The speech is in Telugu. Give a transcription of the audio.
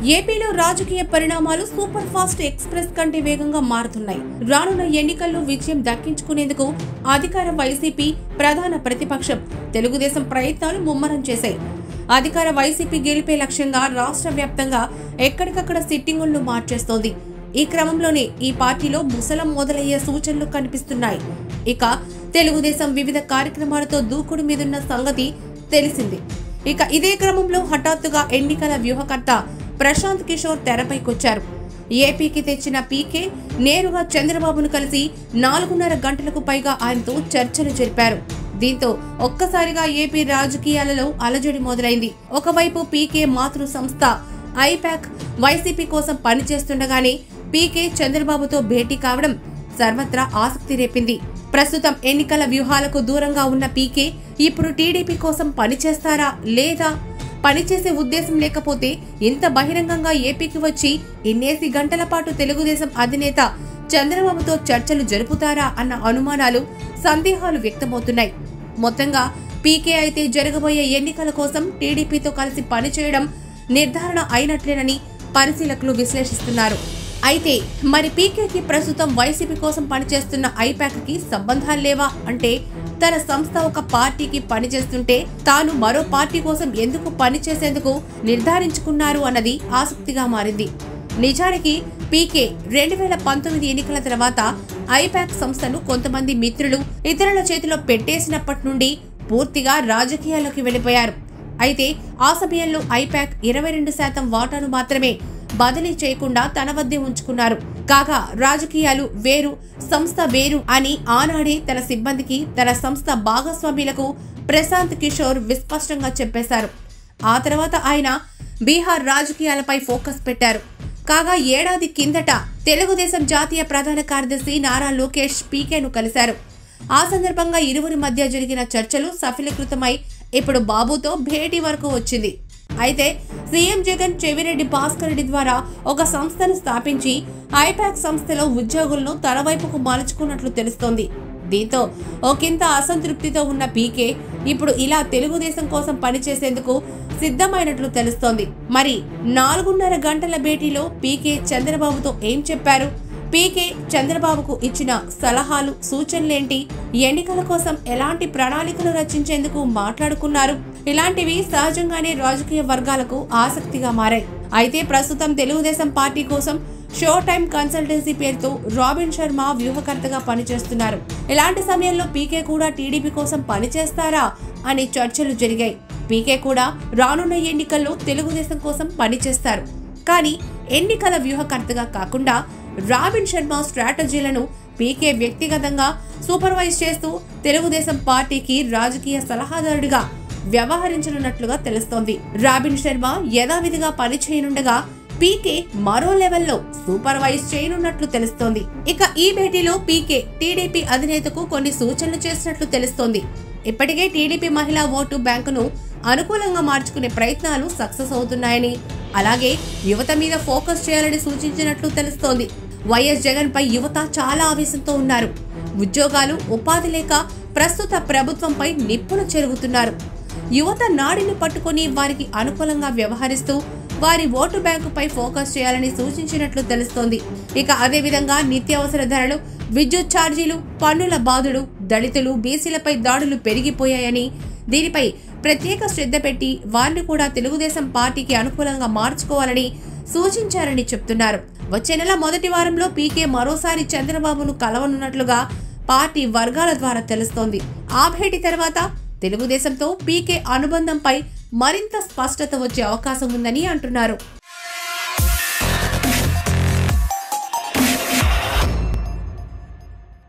ఏపీలో రాజకీయ పరిణామాలు సూపర్ ఫాస్ట్ ఎక్స్ప్రెస్ కంటే వేగంగా మారుతున్నాయి రానున్న ఎన్నికల్లో విజయం దక్కించుకునేందుకు అధికార వైసీపీ ప్రధాన ప్రతిపక్షం తెలుగుదేశం ప్రయత్నాలు ముమ్మరం చేశాయి అధికార వైసీపీ గెలిపే లక్ష్యంగా రాష్ట్ర వ్యాప్తంగా ఎక్కడికక్కడ సిట్టింగులను మార్చేస్తోంది ఈ క్రమంలోనే ఈ పార్టీలో ముసలం మొదలయ్యే సూచనలు కనిపిస్తున్నాయి ఇక తెలుగుదేశం వివిధ కార్యక్రమాలతో దూకుడు మీదున్న సంగతి తెలిసింది ఇక ఇదే క్రమంలో హఠాత్తుగా ఎన్నికల వ్యూహకర్త ప్రశాంత్ కిషోర్ తెరపైకొచ్చారు ఏపీకి తెచ్చిన పీకే నేరుగా చంద్రబాబును కలిసి నాలుగున్నర గంటలకు పైగా ఆయనతో చర్చలు జరిపారు దీంతో ఒక్కసారిగా ఏపీ రాజకీయాలలో అలజడి మొదలైంది ఒకవైపు పీకే మాతృ సంస్థ ఐపాక్ వైసీపీ కోసం పనిచేస్తుండగానే పీకే చంద్రబాబుతో భేటీ కావడం సర్వత్రా ఆసక్తి రేపింది ప్రస్తుతం ఎన్నికల వ్యూహాలకు దూరంగా ఉన్న పీకే ఇప్పుడు టీడీపీ కోసం పనిచేస్తారా లేదా పనిచేసే ఉద్దేశం లేకపోతే ఇంత బహిరంగంగా ఏపీకి వచ్చి ఇన్నేసి గంటల పాటు తెలుగుదేశం అధినేత చంద్రబాబుతో చర్చలు జరుపుతారా అన్న అనుమానాలు సందేహాలు వ్యక్తమవుతున్నాయి మొత్తంగా పీకే అయితే జరగబోయే ఎన్నికల కోసం టీడీపీతో కలిసి పనిచేయడం నిర్ధారణ అయినట్లేనని పరిశీలకులు విశ్లేషిస్తున్నారు అయితే మరి పీకేకి ప్రస్తుతం వైసీపీ కోసం పనిచేస్తున్న ఐపాక్కి సంబంధాలు లేవా అంటే తన సంస్థ ఒక పార్టీకి పనిచేస్తుంటే తాను మరో పార్టీ కోసం ఎందుకు పనిచేసేందుకు నిర్ధారించుకున్నారు అన్నది ఆసక్తిగా మారింది నిజానికి పీకే రెండు వేల పంతొమ్మిది ఎన్నికల తర్వాత ఐపాక్ సంస్థను కొంతమంది మిత్రులు ఇతరుల చేతిలో పెట్టేసినప్పటి నుండి పూర్తిగా రాజకీయాల్లోకి వెళ్ళిపోయారు అయితే ఆ సమయంలో ఐపాక్ ఇరవై రెండు శాతం వాటాను మాత్రమే బదిలీ చేయకుండా తన వద్దే ఉంచుకున్నారు కాగా రాజకీయాలు వేరు సంస్థ వేరు అని ఆనాడే తన సిబ్బందికి తన సంస్థ భాగస్వామ్యులకు ప్రశాంత్ కిషోర్ విస్పష్టంగా చెప్పేశారు ఆ తర్వాత ఆయన బీహార్ రాజకీయాలపై ఫోకస్ పెట్టారు కాగా ఏడాది కిందట తెలుగుదేశం జాతీయ ప్రధాన కార్యదర్శి నారా లోకేష్ పీకేను కలిశారు ఆ సందర్భంగా ఇరువురి మధ్య జరిగిన చర్చలు సఫలీకృతమై ఇప్పుడు బాబుతో భేటీ వరకు వచ్చింది అయితే సీఎం జగన్ చెవిరెడ్డి భాస్కర్ రెడ్డి ద్వారా ఒక సంస్థను స్థాపించి ఐపాక్ సంస్థలో ఉద్యోగులను తన వైపుకు మలుచుకున్నట్లు తెలుస్తోంది దీంతో ఒకంత అసంతృప్తితో ఉన్న పీకే ఇప్పుడు ఇలా తెలుగుదేశం కోసం పనిచేసేందుకు సిద్ధమైనట్లు తెలుస్తోంది మరి నాలుగున్నర గంటల భేటీలో పీకే చంద్రబాబుతో ఏం చెప్పారు పీకే చంద్రబాబుకు ఇచ్చిన సలహాలు సూచనలేంటి ఎన్నికల కోసం ఎలాంటి ప్రణాళికలు రచించేందుకు మాట్లాడుకున్నారు ఇలాంటివి సహజంగానే రాజకీయ వర్గాలకు ఆసక్తిగా మారాయి అయితే ప్రస్తుతం తెలుగుదేశం పార్టీ కోసం షో టైం కన్సల్టెన్సీ పేరుతో రాబిన్ శర్మ వ్యూహకర్తగా పనిచేస్తున్నారు ఇలాంటి సమయంలో పీకే కూడా టీడీపీ కోసం పనిచేస్తారా అనే చర్చలు జరిగాయి పీకే కూడా రానున్న ఎన్నికల్లో తెలుగుదేశం కోసం పనిచేస్తారు కానీ ఎన్నికల వ్యూహకర్తగా కాకుండా రాబిన్ శర్మ స్ట్రాటజీలను పీకే వ్యక్తిగతంగా సూపర్వైజ్ చేస్తూ తెలుగుదేశం పార్టీకి రాజకీయ సలహాదారుడిగా వ్యవహరించనున్నట్లుగా తెలుస్తోంది రాబిన్ శర్మ యథావిధిగా పనిచేయనుండగా పీకే మరో లెవెల్లో సూపర్వైజ్ చేయనున్నట్లు తెలుస్తోంది ఇక ఈ భేటీలో పీకే టీడీపీ అధినేతకు కొన్ని సూచనలు చేసినట్లు తెలుస్తోంది ఇప్పటికే టీడీపీ మహిళా ఓటు బ్యాంకును అనుకూలంగా మార్చుకునే ప్రయత్నాలు సక్సెస్ అవుతున్నాయని అలాగే యువత మీద ఫోకస్ చేయాలని సూచించినట్లు తెలుస్తోంది వైఎస్ జగన్ పై యువత చాలా ఆవేశంతో ఉన్నారు ఉద్యోగాలు ఉపాధి లేక ప్రస్తుత ప్రభుత్వంపై నిప్పులు చెరుగుతున్నారు యువత నాడిని పట్టుకొని వారికి అనుకూలంగా వ్యవహరిస్తూ వారి ఓటు బ్యాంకుపై ఫోకస్ చేయాలని సూచించినట్లు తెలుస్తోంది ఇక అదేవిధంగా నిత్యావసర ధరలు విద్యుత్ ఛార్జీలు పన్నుల బాధుడు దళితులు బీసీలపై దాడులు పెరిగిపోయాయని దీనిపై ప్రత్యేక శ్రద్ధ పెట్టి వారిని కూడా తెలుగుదేశం పార్టీకి అనుకూలంగా మార్చుకోవాలని సూచించారని చెప్తున్నారు వచ్చే నెల మొదటి వారంలో పీకే మరోసారి చంద్రబాబును కలవనున్నట్లుగా పార్టీ వర్గాల ద్వారా తెలుస్తోంది ఆ భేటీ తర్వాత తెలుగుదేశంతో పీకే అనుబంధంపై మరింత స్పష్టత వచ్చే అవకాశం ఉందని అంటున్నారు